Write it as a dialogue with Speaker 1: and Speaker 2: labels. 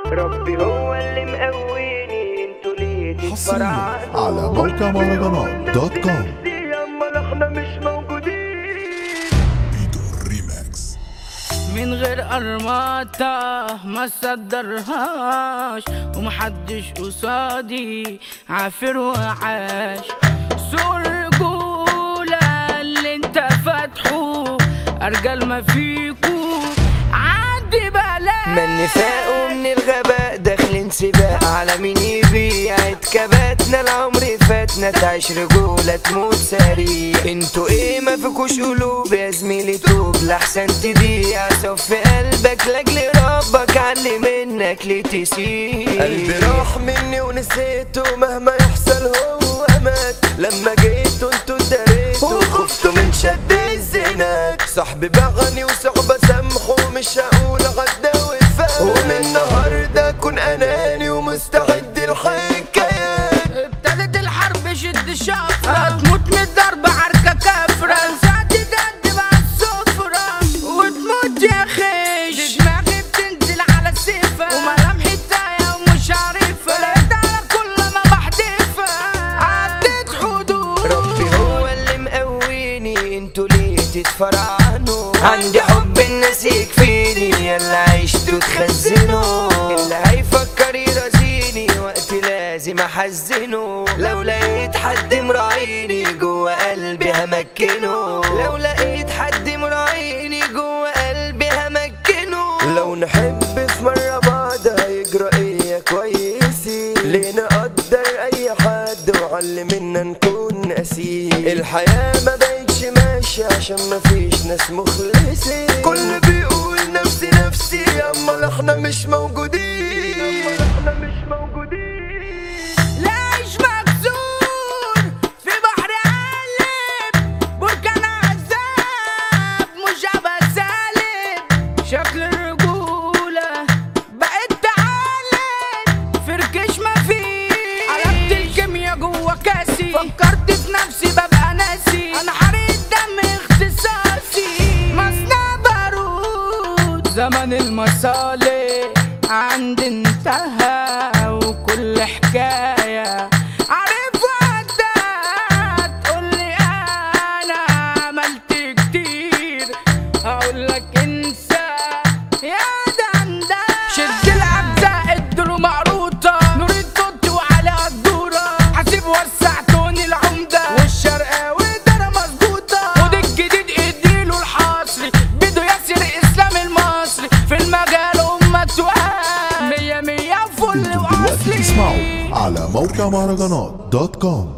Speaker 1: ربي هو اللي مقويني انتوا ليه
Speaker 2: حصريا
Speaker 1: تتفرعنوا
Speaker 2: على موقع مهرجانات دوت كوم
Speaker 1: امال احنا مش موجودين
Speaker 2: فيتو ريماكس
Speaker 3: من غير قرماطة ما صدرهاش ومحدش قصادي عافر وعاش سوق الرجولة اللي انت فاتحه أرجل ما فيكو عدي بلاش
Speaker 1: من النفاق ومن الغباء داخلين سباق على مين يبيع اتكباتنا العمر فاتنا تعيش رجولة تموت سريع انتوا ايه ما فيكوش قلوب يا زميلي توب لحسن تضيع صف قلبك لاجل ربك علي منك ليه تسيب
Speaker 4: قلبي راح مني ونسيته مهما يحصل هو مات لما جيتوا انتوا اداريتوا وخفتوا من شد الزناد صاحبي بغني وصعب اسامحه مش هقول غدا وفات ومن النهارده اكون اناني ومستعد الحكايات
Speaker 3: ابتدت الحرب شد شفرة هتموت من الضرب عركة كفرة انسات تقدم على السفرة وتموت يا خيش دماغي بتنزل على السيفة وملامحي تايه ومش عارفة لقيت على كل ما بحدفها عديت حدود
Speaker 1: ربي هو اللي مقويني انتوا ليه تتفرعنوا عندي حب الناس يكفيني يلا عشتوا تخزنوا اللي هيفكر يرازيني وقت لازم احزنه لو لقيت حد مراعيني جوه قلبي همكنه لو لقيت حد مراعيني جوه قلبي همكنه
Speaker 4: لو نحب في مرة بعض هيجرى ايه يا كويسين ليه نقدر اي حد وعلمنا نكون ناسين الحياة ما بقتش ماشية عشان مفيش ناس مخلصين كل بيقول نفسي نفسي اما احنا مش موجودين احنا مش موجودين
Speaker 3: ليش مكسور في بحر قلب بركان عذاب مش بسالب شكل الرجولة بقت تعالب فركش ما فيه قلبت الكيميا جوا كاسي فكرت في نفسي ببقى ناسي انا حريق دم اختصاصي مصنع بارود زمن المصالح عندي انتهى وكل حكاية عارف وقتها تقولي انا عملت كتير اقولك انسى يا دندان شد العبزة ادلو مقروطة نور التوت وعلى الدورة حسيب وسع توني العمدة والشرقاوي ده مظبوطة خد الجديد اديله الحصري بده ياسر اسلام المصري في المجال امة توقع مية مية فل
Speaker 2: انتم دلوقتي
Speaker 3: واصلي
Speaker 2: تسمعوا على موقع مهرجانات دوت كوم